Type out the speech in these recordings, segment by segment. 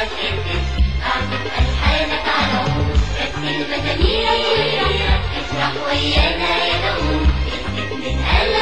قلبك ارتب اعزف ألحانك على عود رتل مزاميرك افرح ويانا يا داوود ارتب من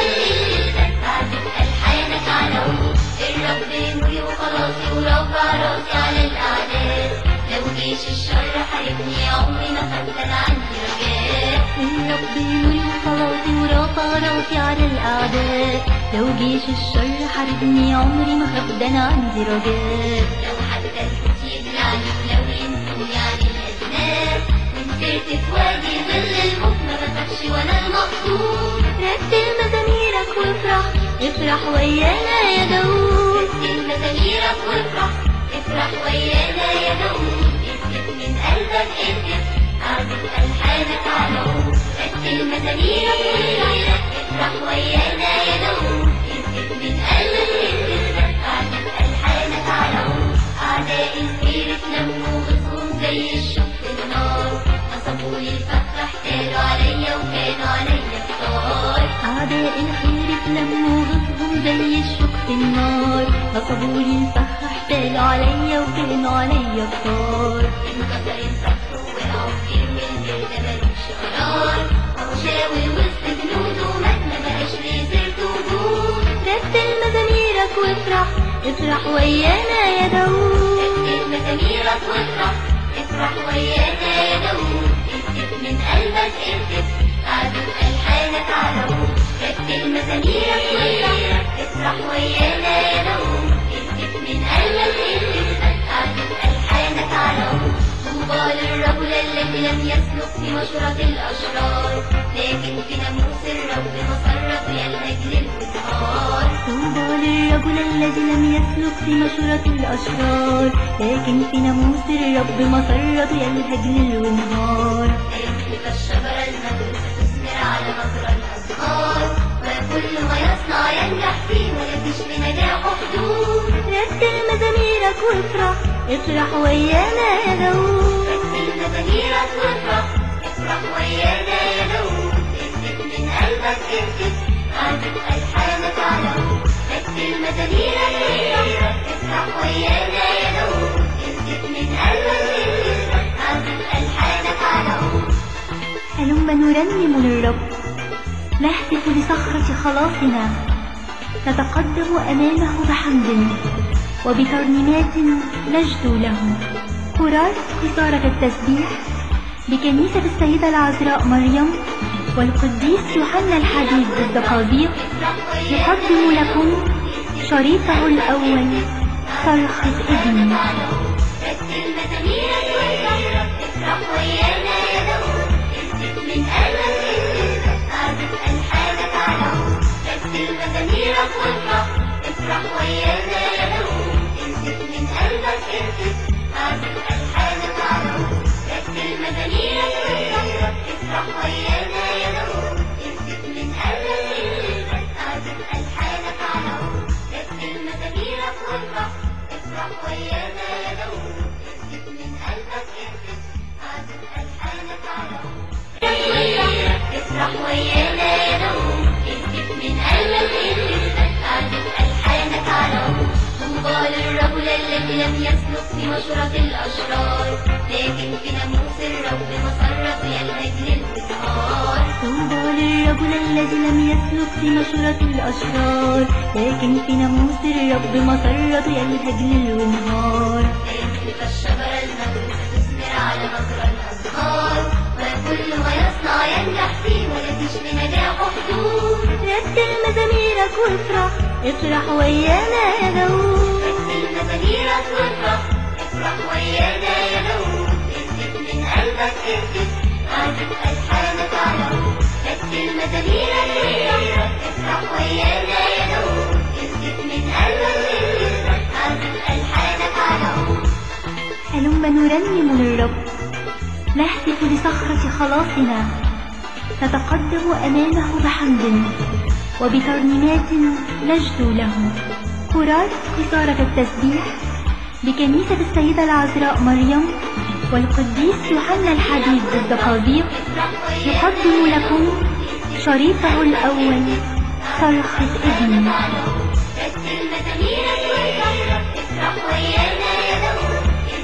قلبك ارتب اعزف ألحانك على عود الرب نوري وخلاصي ورفع راسي على الأعداء لو جيش الشر حاربني عمري ما خفت أنا عندي رجاء الرب نوري وخلاصي ورافع راسي على الأعداء لو جيش الشر حاربني عمري ما خاف ده أنا عندي رجاء لو حتى الحوت يبلعني ولو ينسوني عن الأذناب وانسرت في وادي ظل الموت ما بخافش وأنا المقصود رتل مزاميرك وافرح افرح ويانا يا داوود رتل مزاميرك وافرح افرح ويانا يا داوود ارتب من قلبك ارتب اعزف ألحانك على عود رتل مزاميرك وافرح افرح ويانا يا داوود ارتب من قلبك ارتب اعزف ألحانك على عود أعداء الخير اتلموا غصهم زي الشوك في النار نصبوا لي الفتح احتالوا عليا وكانوا عليا كتار أعداء الخير اتلموا غصهم زي الشوك في النار نصبوا لي الفخ احتالوا عليا وكانوا عليا كتار انكسر الصخر وقعوا كتير من الجلد ملوش قرار اهو شاوي وسط جنوده مات ما بقاش ليه سيرته وجود رتل مزاميرك وافرح افرح ويانا يا داوود رتب مزاميرك وافرح افرح ويانا يا داوود ارتب من قلبك ارتب اعزف ألحانك على عود رتب مزاميرك وافرح افرح ويانا يا داوود ارتب من قلبك ارتب اعزف ألحانك على عود طوبى للرجل الذي لم يسلك في مشورة الأشرار لكن في ناموس الرب مسرته يلهج للانهار طوبى للرجل الذي لم يسلك في مشورة الأشرار لكن في ناموس الرب مسرته يلهج ليل ونهار أيمسك الشجرة المدرسة تثمر على مجرى الأزهار وكل ما يصنع ينجح فيه ولا فيش لنجاحه حدود رتل مزاميرك وافرح افرح ويانا يا داوود رتل مزاميرك وافرح افرح ويانا يا داوود ارتب من قلبك ارتب اعزف ألحانك على عود رتل مزاميرك وافرح افرح ويانا يا داوود ارتب من قلبك ارتب اعزف ألحانك على عود هلم نرنم للرب نهتف لصخرة خلاصنا نتقدم أمامه بحمد وبترنيمات نجدو له قرار قصارة التسبيح بكنيسة السيدة العذراء مريم والقديس يوحنا الحبيب بالزقازيق يقدم لكم شريطه الأول صرخة ابني رتل مزاميرك وافرح افرح ويانا يا داوود ارتب من قلبك ارتب اعزف ألحانك على عود رتل مزاميرك وافرح افرح ويانا يا داوود ارتب من قلبك ارتب اعزف ألحانك على عود رتل مزاميرك وافرح افرح ويانا يا داوود ارتب من قلبك ارتب اعزف ألحانك على عود رتل مزاميرك وافرح افرح ويانا يا داوود ارتب من قلبك ارتب اعزف ألحانك على عود افرح ويانا يا داوود ارتب من قلبك ارتب اعزف ألحانك على عود طوبى للرجل الذي لم يسلك في مشورة الأشرار لكن في ناموس الرب مسرته يلهج للانهار طوبى للرجل الذي لم يسلك في مشورة الأشرار لكن في ناموس الرب مسرته يلهج ليل ونهار أيمسك الشجرة المدرسة تثمر على مجرى الأزهار وكل ما يصنع ينجح فيه ولا فيش لنجاحه حدود رتل مزاميرك وافرح افرح ويانا يا داوود رتل مزاميرك وافرح افرح ويانا يا داوود ارتب من قلبك ارتب اعزف ألحانك على عود رتل مزاميرك وافرح افرح ويانا يا داوود ارتب من قلبك ارتب اعزف ألحانك على عود هلم نرنم للرب نهتف لصخرة خلاصنا نتقدم أمامه بحمد وبترنيمات نجدو له قرار قصارة التسبيح بكنيسة السيدة العذراء مريم والقديس يوحنا الحبيب بالزقازيق يقدم لكم شريطه الأول صرخة ابني رتل مزاميرك وافرح افرح ويانا يا داوود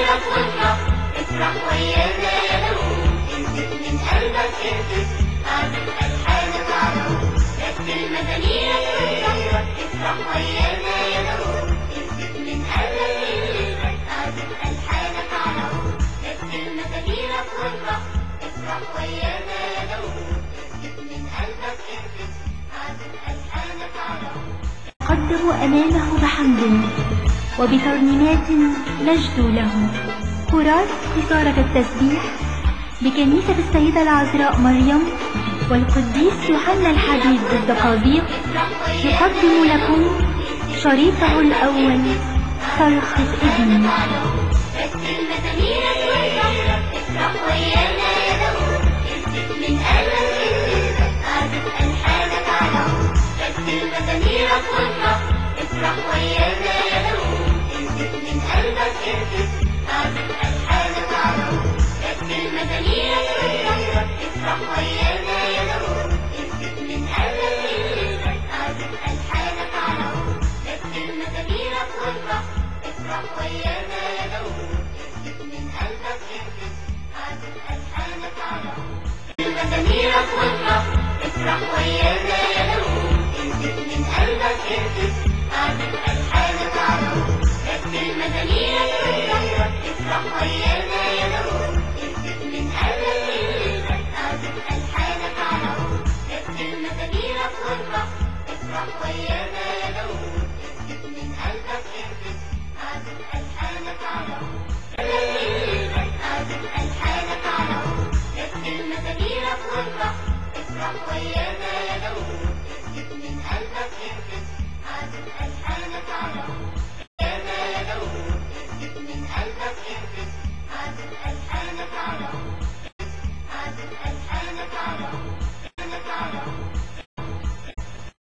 مزاميرك وافرح افرح ويانا يا داوود انزل من قلبك اهتف اعزف ألحانك على عود رتل مزاميرك وافرح افرح ويانا يا داوود انزل من قلبك اهتف اعزف ألحانك على عود رتل مزاميرك وافرح افرح ويانا يا داوود انزل من قلبك اهتف اعزف ألحانك على عود قدموا أمامه بحمد وبترنيمات مجدوا له كورال قصارة التسبيح بكنيسة السيدة العذراء مريم والقديس يوحنا الحبيب بالدقاضيق يقدم لكم شريطه الأول صرخة ابني رتل مزاميرك وافرح افرح ويانا يا داوود امسك من قلبك اهتف اعزف ألحانك على عود رتل مزاميرك وافرح افرح ويانا يا داوود امسك من قلبك اهتف اعزف ألحانك على عود رتل مزاميرك وافرح افرح ويانا يا داوود امسك من قلبك اهتف اعزف ألحانك على عود رتل مزاميرك وافرح افرح ويانا يا داوود امسك من قلبك اهتف اعزف ألحانك على عود مزاميرك وافرح افرح ويانا يا داوود امسك من قلبك اهتف اعزف ألحانك على عود رتل مزاميرك وافرح افرح ويانا